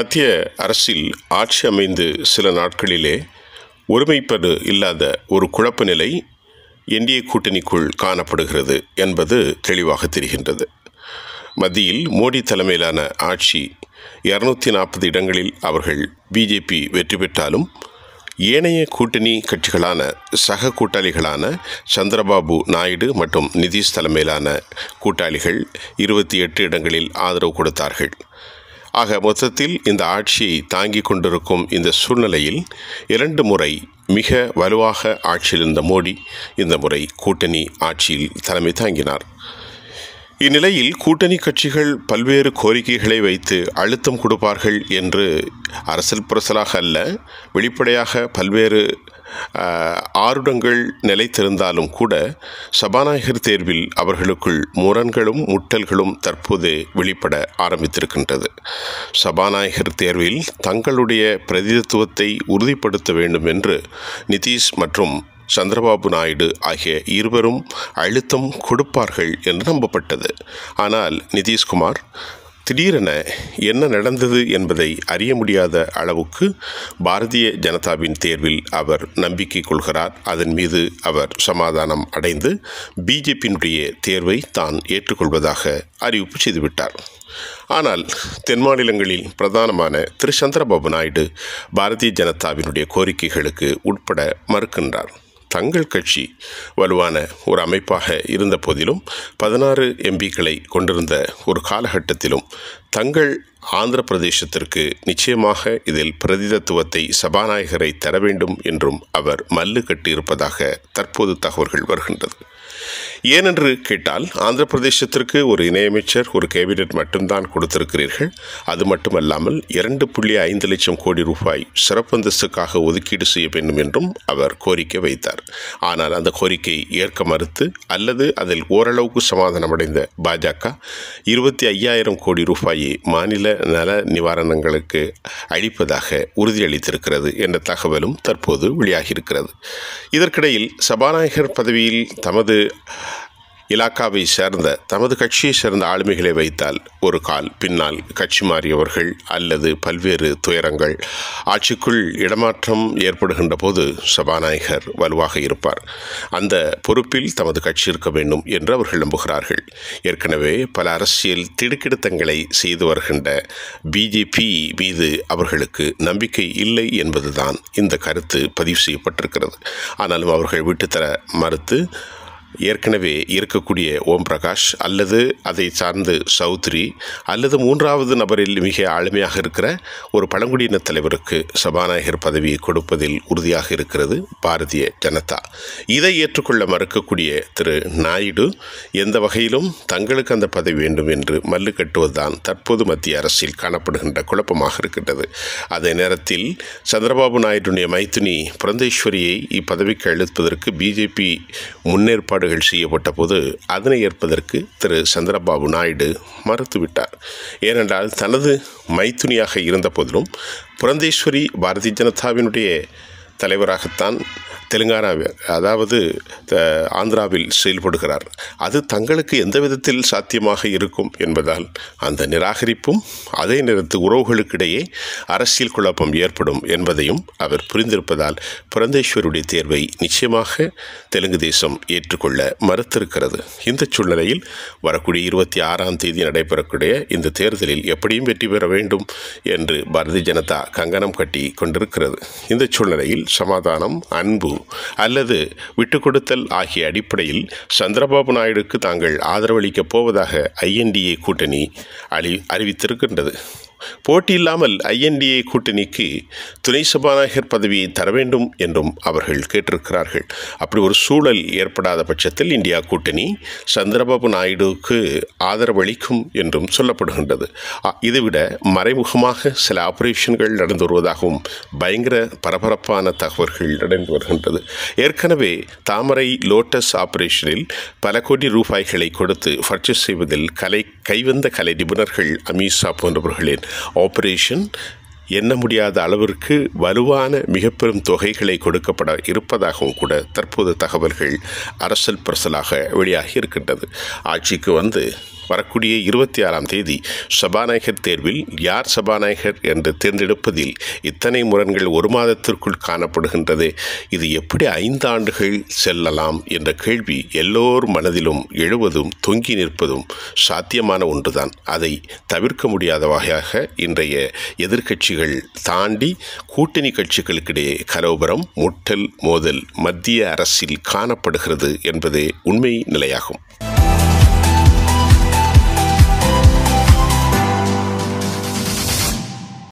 மத்திய அரசில் ஆட்சி அமைந்து சில நாட்களிலே ஒருமைப்பாடு இல்லாத ஒரு குழப்ப நிலை என்டிஏ கூட்டணிக்குள் காணப்படுகிறது என்பது தெளிவாக தெரிகின்றது மத்தியில் மோடி தலைமையிலான ஆட்சி இரநூத்தி நாற்பது இடங்களில் அவர்கள் பிஜேபி வெற்றி பெற்றாலும் ஏனைய கூட்டணி கட்சிகளான சக கூட்டாளிகளான சந்திரபாபு நாயுடு மற்றும் நிதிஷ் தலைமையிலான கூட்டாளிகள் இருபத்தி எட்டு இடங்களில் ஆதரவு கொடுத்தார்கள் ஆக மொத்தத்தில் இந்த ஆட்சியை தாங்கிக் கொண்டிருக்கும் இந்த சூழ்நிலையில் இரண்டு முறை மிக வலுவாக ஆட்சியில் இருந்த மோடி இந்த முறை கூட்டணி ஆட்சியில் தலைமை தாங்கினார் இந்நிலையில் கூட்டணி கட்சிகள் பல்வேறு கோரிக்கைகளை வைத்து அழுத்தம் கொடுப்பார்கள் என்று அரசியல் புரசலாக அல்ல வெளிப்படையாக பல்வேறு ஆருடங்கள் நிலைத்திருந்தாலும் கூட சபாநாயகர் தேர்வில் அவர்களுக்குள் முரண்களும் முட்டல்களும் தற்போது வெளிப்பட ஆரம்பித்திருக்கின்றது சபாநாயகர் தேர்வில் தங்களுடைய பிரதிநிதித்துவத்தை உறுதிப்படுத்த வேண்டும் என்று நிதிஷ் மற்றும் சந்திரபாபு நாயுடு ஆகிய இருவரும் அழுத்தம் கொடுப்பார்கள் என்று நம்பப்பட்டது ஆனால் நிதிஷ்குமார் திடீரென என்ன நடந்தது என்பதை அறிய முடியாத அளவுக்கு பாரதிய ஜனதாவின் தேர்வில் அவர் நம்பிக்கை கொள்கிறார் அதன் மீது அவர் சமாதானம் அடைந்து பிஜேபியினுடைய தேர்வை தான் ஏற்றுக்கொள்வதாக அறிவிப்பு செய்துவிட்டார் ஆனால் தென் மாநிலங்களில் பிரதானமான திரு சந்திரபாபு நாயுடு பாரதிய ஜனதாவினுடைய கோரிக்கைகளுக்கு உட்பட மறுக்கின்றார் தங்கள் கட்சி வலுவான ஒரு அமைப்பாக இருந்த போதிலும் பதினாறு எம்பிக்களை கொண்டிருந்த ஒரு காலகட்டத்திலும் தங்கள் ஆந்திர பிரதேசத்திற்கு நிச்சயமாக இதில் பிரதிநிதித்துவத்தை சபாநாயகரை தர வேண்டும் என்றும் அவர் மல்லு கட்டியிருப்பதாக தற்போது தகவல்கள் வருகின்றது ஏனென்று கேட்டால் ஆந்திர பிரதேசத்திற்கு ஒரு இணையமைச்சர் ஒரு கேபினெட் மட்டும்தான் கொடுத்திருக்கிறீர்கள் அது மட்டுமல்லாமல் இரண்டு புள்ளி ஐந்து லட்சம் கோடி ரூபாய் சிறப்பந்தஸ்துக்காக ஒதுக்கீடு செய்ய வேண்டும் என்றும் அவர் கோரிக்கை வைத்தார் ஆனால் அந்த கோரிக்கை ஏற்க மறுத்து அல்லது அதில் ஓரளவுக்கு சமாதானமடைந்த பாஜக இருபத்தி ஐயாயிரம் கோடி ரூபாயை மாநில நல நிவாரணங்களுக்கு அளிப்பதாக உறுதியளித்திருக்கிறது என்ற தகவலும் தற்போது வெளியாகியிருக்கிறது இதற்கிடையில் சபாநாயகர் பதவியில் தமது இலாக்காவை சேர்ந்த தமது கட்சியை சேர்ந்த ஆளுமைகளை வைத்தால் ஒரு கால் பின்னால் கட்சி மாறியவர்கள் அல்லது பல்வேறு துயரங்கள் ஆட்சிக்குள் இடமாற்றம் ஏற்படுகின்ற போது சபாநாயகர் வலுவாக இருப்பார் அந்த பொறுப்பில் தமது கட்சி இருக்க வேண்டும் என்று அவர்கள் நம்புகிறார்கள் ஏற்கனவே பல அரசியல் திடுக்கிடுத்தங்களை செய்து வருகின்ற பிஜேபி மீது அவர்களுக்கு நம்பிக்கை இல்லை என்பதுதான் இந்த கருத்து பதிவு செய்யப்பட்டிருக்கிறது ஆனாலும் அவர்கள் விட்டுத்தர மறுத்து ஏற்கனவே இருக்கக்கூடிய ஓம் பிரகாஷ் அல்லது அதை சார்ந்து சௌத்ரி அல்லது மூன்றாவது நபரில் மிக ஆளுமையாக இருக்கிற ஒரு பழங்குடியின தலைவருக்கு சபாநாயகர் பதவியை கொடுப்பதில் உறுதியாக இருக்கிறது பாரதிய ஜனதா இதை ஏற்றுக்கொள்ள மறுக்கக்கூடிய திரு நாயுடு எந்த வகையிலும் தங்களுக்கு அந்த பதவி வேண்டும் என்று மல்லு கட்டுவதுதான் தற்போது மத்திய அரசில் காணப்படுகின்ற குழப்பமாக இருக்கின்றது அதே நேரத்தில் சந்திரபாபு நாயுடுடைய மைத்துனி புரந்தேஸ்வரியை இப்பதவிக்கு அழுப்பதற்கு பிஜேபி முன்னேற்பாடு ஏற்பாடுகள் செய்யப்பட்ட போது அதனை ஏற்பதற்கு திரு சந்திரபாபு நாயுடு மறுத்துவிட்டார் ஏனென்றால் தனது மைத்துனியாக இருந்த போதிலும் புரந்தேஸ்வரி பாரதிய ஜனதாவினுடைய தலைவராகத்தான் தெலுங்கானா அதாவது ஆந்திராவில் செயல்படுகிறார் அது தங்களுக்கு எந்த விதத்தில் சாத்தியமாக இருக்கும் என்பதால் அந்த நிராகரிப்பும் அதே நேரத்து உறவுகளுக்கிடையே அரசியல் குழப்பம் ஏற்படும் என்பதையும் அவர் புரிந்திருப்பதால் புரந்தேஸ்வருடைய தேர்வை நிச்சயமாக தெலுங்கு தேசம் ஏற்றுக்கொள்ள மறுத்திருக்கிறது இந்த சூழ்நிலையில் வரக்கூடிய இருபத்தி ஆறாம் தேதி நடைபெறக்கூடிய இந்த தேர்தலில் எப்படியும் வெற்றி பெற வேண்டும் என்று பாரதிய ஜனதா கங்கணம் கட்டி கொண்டிருக்கிறது இந்த சூழ்நிலையில் சமாதானம் அன்பு அல்லது விட்டு கொடுத்தல் ஆகிய அடிப்படையில் சந்திரபாபு நாயுடுக்கு தாங்கள் ஆதரவளிக்கப் போவதாக ஐஎன்டிஏ கூட்டணி அளி அறிவித்திருக்கின்றது போட்டியில்லாமல் ஐஎன்டிஏ கூட்டணிக்கு துணை சபாநாயகர் பதவியை தர வேண்டும் என்றும் அவர்கள் கேட்டிருக்கிறார்கள் அப்படி ஒரு சூழல் ஏற்படாத பட்சத்தில் இந்தியா கூட்டணி சந்திரபாபு நாயுடுவுக்கு ஆதரவளிக்கும் என்றும் சொல்லப்படுகின்றது இதைவிட மறைமுகமாக சில ஆபரேஷன்கள் நடந்து வருவதாகவும் பயங்கர பரபரப்பான தகவல்கள் நடந்து வருகின்றது ஏற்கனவே தாமரை லோட்டஸ் ஆபரேஷனில் பல கோடி ரூபாய்களை கொடுத்து பர்ச்சேஸ் செய்வதில் கலை கைவந்த கலை நிபுணர்கள் அமித்ஷா போன்றவர்களின் ஆபரேஷன் எண்ண முடியாத அளவிற்கு வலுவான மிக பெரும் தொகைகளை கொடுக்கப்பட இருப்பதாகவும் கூட தற்போது தகவல்கள் அரசல் பரசலாக வெளியாகி இருக்கின்றது ஆட்சிக்கு வந்து வரக்கூடிய இருபத்தி ஆறாம் தேதி சபாநாயகர் தேர்வில் யார் சபாநாயகர் என்று தேர்ந்தெடுப்பதில் இத்தனை முரண்கள் ஒரு மாதத்திற்குள் காணப்படுகின்றது இது எப்படி ஐந்து ஆண்டுகள் செல்லலாம் என்ற கேள்வி எல்லோர் மனதிலும் எழுவதும் தொங்கி நிற்பதும் சாத்தியமான ஒன்றுதான் அதை தவிர்க்க முடியாத வகையாக இன்றைய எதிர்க்கட்சிகள் தாண்டி கூட்டணி கட்சிகளுக்கிடையே கலவரம் முட்டல் மோதல் மத்திய அரசில் காணப்படுகிறது என்பதே உண்மை நிலையாகும்